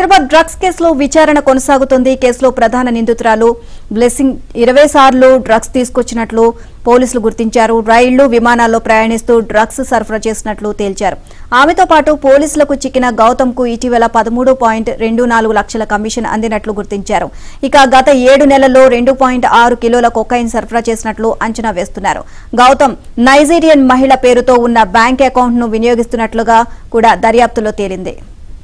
Hyderabad drugs కేసులో విచారణ కొనసాగుతుంది కేసులో ప్రధాన నిందితురాలు బ్లెస్సింగ్ ఇరవై సార్లు డ్రగ్స్ తీసుకొచ్చినట్లు పోలీసులు గుర్తించారు రైళ్లు విమానాల్లో ప్రయాణిస్తూ డ్రగ్స్ సరఫరా చేసినట్లు తేల్చారు ఆమెతో పాటు పోలీసులకు చిక్కిన గౌతమ్ కు ఇటీవల పదమూడు పాయింట్ రెండు నాలుగు లక్షల కమిషన్ అందినట్లు గుర్తించారు ఇక గత ఏడు నెలల్లో రెండు పాయింట్ ఆరు కిలోల కొకైన్ సరఫరా చేసినట్లు అంచనా వేస్తున్నారు గౌతమ్ నైజీరియన్ మహిళ పేరుతో ఉన్న బ్యాంక్ అకౌంట్ ను వినియోగిస్తున్నట్లుగా కూడా దర్యాప్తులో తేలింది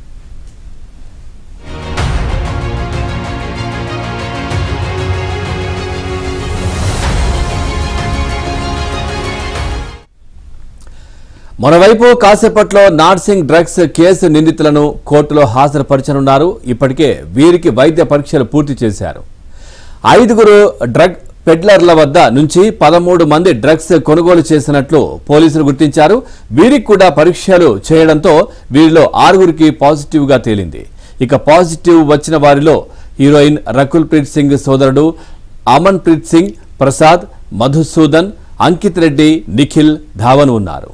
మరోవైపు కాసేపట్లో నార్సింగ్ డ్రగ్స్ కేసు నిందితులను కోర్టులో హాజరుపరచనున్నారు ఇప్పటికే వీరికి వైద్య పరీక్షలు పూర్తి చేశారు ఐదుగురు డ్రగ్ పెడ్లర్ల వద్ద నుంచి పదమూడు మంది డ్రగ్స్ కొనుగోలు చేసినట్లు పోలీసులు గుర్తించారు వీరికి కూడా పరీక్షలు చేయడంతో వీరిలో ఆరుగురికి పాజిటివ్ గా తేలింది ఇక పాజిటివ్ వచ్చిన వారిలో హీరోయిన్ రకుల్ ప్రీత్ సింగ్ సోదరుడు అమన్ ప్రీత్ సింగ్ ప్రసాద్ మధుసూదన్ అంకిత్ రెడ్డి నిఖిల్ ధావన్ ఉన్నారు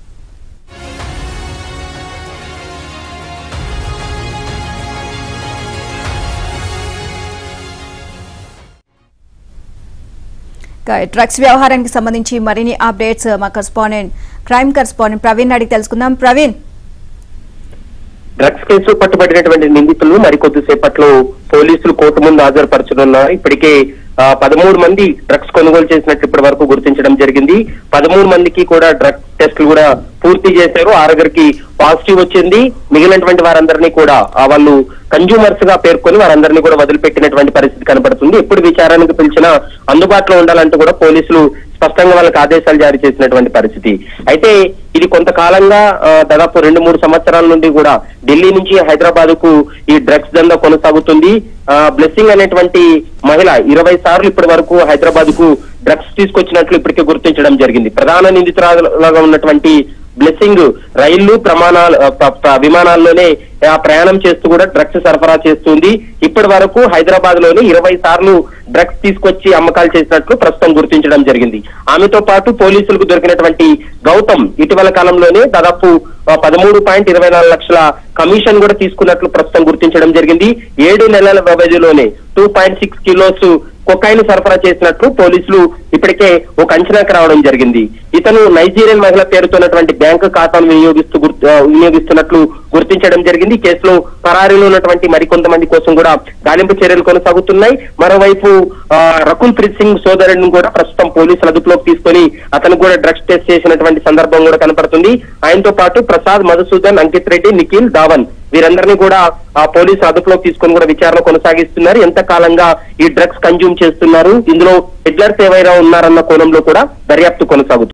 ఇక డ్రగ్స్ వ్యవహారానికి సంబంధించి మరిన్ని అప్డేట్స్ మా కరెస్పాండెంట్ క్రైమ్ కరెస్పాండెంట్ ప్రవీణ్ అడిగి తెలుసుకుందాం ప్రవీణ్ డ్రగ్స్ కేసు పట్టుబడినటువంటి నిందితులు మరికొద్ది సేపట్లో పోలీసులు కోర్టు ముందు హాజరుపరచనున్నారు ఇప్పటికే ఆ, పదమూడు మంది డ్రగ్స్ కొనుగోలు చేసినట్లు ఇప్పటి వరకు గుర్తించడం జరిగింది పదమూడు మందికి కూడా డ్రగ్ టెస్టులు కూడా పూర్తి చేశారు ఆరుగురికి పాజిటివ్ వచ్చింది మిగిలినటువంటి వారందరినీ కూడా ఆ, వాళ్ళు కన్జ్యూమర్స్ గా పేర్కొని వారందరినీ కూడా వదిలిపెట్టినటువంటి పరిస్థితి కనబడుతుంది ఎప్పుడు విచారణకు పిలిచినా అందుబాటులో ఉండాలంటూ కూడా పోలీసులు స్పష్టంగా వాళ్ళకి ఆదేశాలు జారీ చేసినటువంటి పరిస్థితి అయితే ఇది కొంతకాలంగా ఆ, దాదాపు రెండు మూడు సంవత్సరాల నుండి కూడా ఢిల్లీ నుంచి హైదరాబాద్ కు ఈ డ్రగ్స్ దందా కొనసాగుతుంది ఆ, బ్లెస్సింగ్ అనేటువంటి మహిళ ఇరవై సార్లు ఇప్పటి వరకు హైదరాబాద్ కు డ్రగ్స్ తీసుకొచ్చినట్లు ఇప్పటికే గుర్తించడం జరిగింది ప్రధాన నిందితురాలుగా ఉన్నటువంటి బ్లెస్సింగ్ రైళ్లు ప్రమాణాలు ఆ, ప్ర- ప్ర- విమానాల్లోనే ఆ ప్రయాణం చేస్తూ కూడా డ్రగ్స్ సరఫరా చేస్తుంది ఇప్పటి వరకు హైదరాబాద్ లోనే ఇరవై సార్లు డ్రగ్స్ తీసుకొచ్చి అమ్మకాలు చేసినట్లు ప్రస్తుతం గుర్తించడం జరిగింది ఆమెతో పాటు పోలీసులకు దొరికినటువంటి గౌతమ్ ఇటీవల కాలంలోనే దాదాపు ఆ, పదమూడు పాయింట్ ఇరవై నాలుగు లక్షల కమిషన్ కూడా తీసుకున్నట్లు ప్రస్తుతం గుర్తించడం జరిగింది ఏడు నెలల వ్యవధిలోనే two point six kilos cocaine సరఫరా చేసినట్లు పోలీసులు ఇప్పటికే ఒక అంచనాకు రావడం జరిగింది ఇతను నైజీరియన్ మహిళ పేరుతో ఉన్నటువంటి బ్యాంకు ఖాతాను వినియోగిస్తూ గుర్తు- ఆ, వినియోగిస్తున్నట్లు గుర్తించడం జరిగింది ఈ కేసులో పరారీలో ఉన్నటువంటి మరికొంతమంది కోసం కూడా గాలింపు చర్యలు కొనసాగుతున్నాయి మరోవైపు ఆ, రకుల్ ప్రీత్ సింగ్ సోదరుడిని కూడా ప్రస్తుతం పోలీసులు అదుపులోకి తీసుకొని అతను కూడా డ్రగ్స్ టెస్ట్ చేసినటువంటి సందర్భం కూడా కనపడుతుంది ఆయనతో పాటు ప్రసాద్ మధుసూదన్ అంకిత్ రెడ్డి నిఖిల్ ధావన్ వీరందరినీ కూడా ఆ పోలీసు అదుపులోకి తీసుకొని కూడా విచారణ కొనసాగిస్తున్నారు ఎంత కాలంగా ఈ డ్రగ్స్ కన్జ్యూమ్ చేస్తున్నారు ఇందులో హెడ్లర్స్ ఏవైనా ఉన్నారన్న కోణంలో కూడా దర్యాప్తు కొనసాగుతుంది